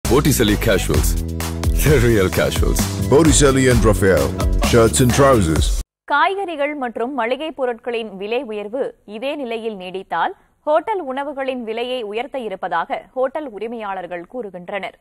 Botticelli Casuals. The real casuals. Botticelli and Raphael, shirts and trousers. காய்கறிகள் மற்றும் மளிகை பொருட்களின் விலை உயர்வு இதே நிலையில் நீடித்தால் ஹோட்டல் உணவுகளின் விலையை உயர்த்த இருப்பதாக ஹோட்டல் உரிமையாளர்கள் கூறுகின்றனர்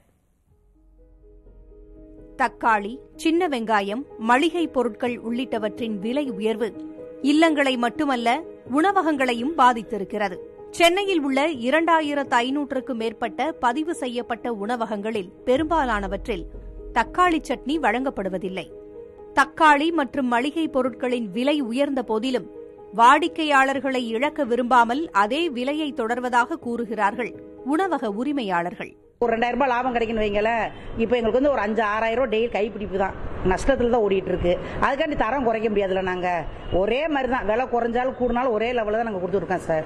தக்காளி சின்ன வெங்காயம் மளிகை பொருட்கள் உள்ளிட்டவற்றின் விலை உயர்வு இல்லங்களை மட்டுமல்ல உணவகங்களையும் பாதித்திருக்கிறது சென்னையில் உள்ள இரண்டாயிரத்து ஐநூற்றுக்கும் மேற்பட்ட பதிவு செய்யப்பட்ட உணவகங்களில் பெரும்பாலானவற்றில் தக்காளி சட்னி வழங்கப்படுவதில்லை தக்காளி மற்றும் மளிகை பொருட்களின் விலை உயர்ந்த போதிலும் வாடிக்கையாளர்களை இழக்க விரும்பாமல் அதே விலையை தொடர்வதாக கூறுகிறார்கள் உணவக உரிமையாளர்கள் ஒரு ரெண்டாயிரம் ரூபாய் லாபம் கிடைக்குன்னு வைங்களேன் இப்போ எங்களுக்கு வந்து ஒரு அஞ்சு ஆறாயிரம் ரூபாய் டெய்லி கைப்பிடிப்பு தான் நஷ்டத்தில் தான் ஓடிட்டு இருக்கு அதுக்காண்டி தரம் குறைக்க முடியாதுல்ல நாங்கள் ஒரே மாதிரி தான் விலை குறைஞ்சாலும் கூடினாலும் ஒரே லெவலில் தான் நாங்கள் கொடுத்துருக்கோம் சார்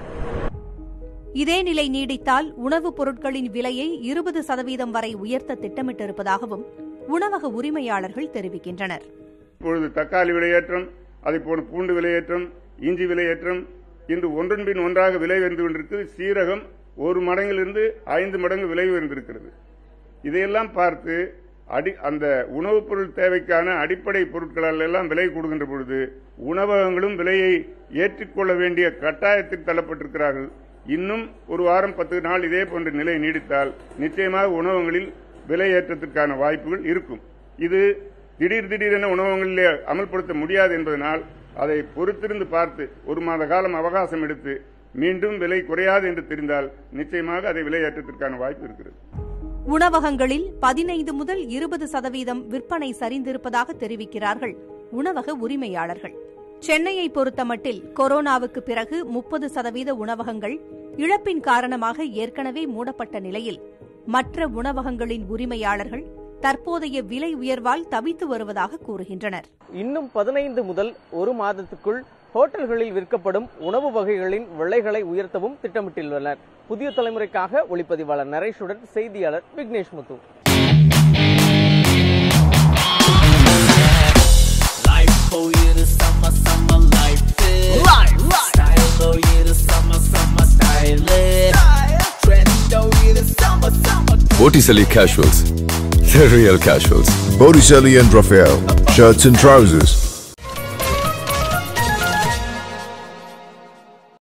இதே நிலை நீடித்தால் உணவுப் பொருட்களின் விலையை இருபது சதவீதம் வரை உயர்த்த திட்டமிட்டிருப்பதாகவும் உணவக உரிமையாளர்கள் தெரிவிக்கின்றனர் இப்பொழுது தக்காளி விலையேற்றம் அதை போல பூண்டு விலையேற்றம் இஞ்சி விலையேற்றம் இன்று ஒன்றன் பின் ஒன்றாக விலை உயர்ந்து கொண்டிருக்கிறது சீரகம் ஒரு மடங்கிலிருந்து ஐந்து மடங்கு விலை உயர்ந்திருக்கிறது இதையெல்லாம் பார்த்து அடி அந்த உணவுப் பொருள் தேவைக்கான அடிப்படை பொருட்கள் எல்லாம் விலை கொடுக்கின்ற பொழுது உணவகங்களும் விலையை ஏற்றுக்கொள்ள வேண்டிய கட்டாயத்தில் தள்ளப்பட்டிருக்கிறார்கள் இன்னும் ஒரு வாரம் பத்து நாள் இதே போன்ற நிலை நீடித்தால் நிச்சயமாக உணவகங்களில் விலை ஏற்றத்திற்கான வாய்ப்புகள் இருக்கும் இது திடீர் திடீரென உணவகங்களிலே அமல்படுத்த முடியாது என்பதனால் அதை பொறுத்திருந்து பார்த்து ஒரு மாத காலம் அவகாசம் எடுத்து மீண்டும் விலை குறையாது என்று தெரிந்தால் நிச்சயமாக அதை விலை ஏற்றத்திற்கான வாய்ப்பு இருக்கிறது உணவகங்களில் பதினைந்து முதல் இருபது சதவீதம் விற்பனை சரிந்திருப்பதாக தெரிவிக்கிறார்கள் உணவக உரிமையாளர்கள் சென்னையை பொறுத்தமட்டில் கொரோனாவுக்கு பிறகு முப்பது சதவீத உணவகங்கள் இழப்பின் காரணமாக ஏற்கனவே மூடப்பட்ட நிலையில் மற்ற உணவகங்களின் உரிமையாளர்கள் தற்போதைய விலை உயர்வால் தவித்து வருவதாக கூறுகின்றனர் இன்னும் பதினைந்து முதல் ஒரு மாதத்துக்குள் ஹோட்டல்களில் விற்கப்படும் உணவு வகைகளின் விலைகளை உயர்த்தவும் திட்டமிட்டுள்ளனர் புதிய தலைமுறைக்காக ஒளிப்பதிவாளர் நரேஷுடன் செய்தியாளர் விக்னேஷ் முத்து Life for you the summer, summer life is. Life, life. Style for you the summer, summer style is. Trend for you the summer, summer. Botticelli Casuals. The real casuals. Botticelli and Raphael, shirts and trousers.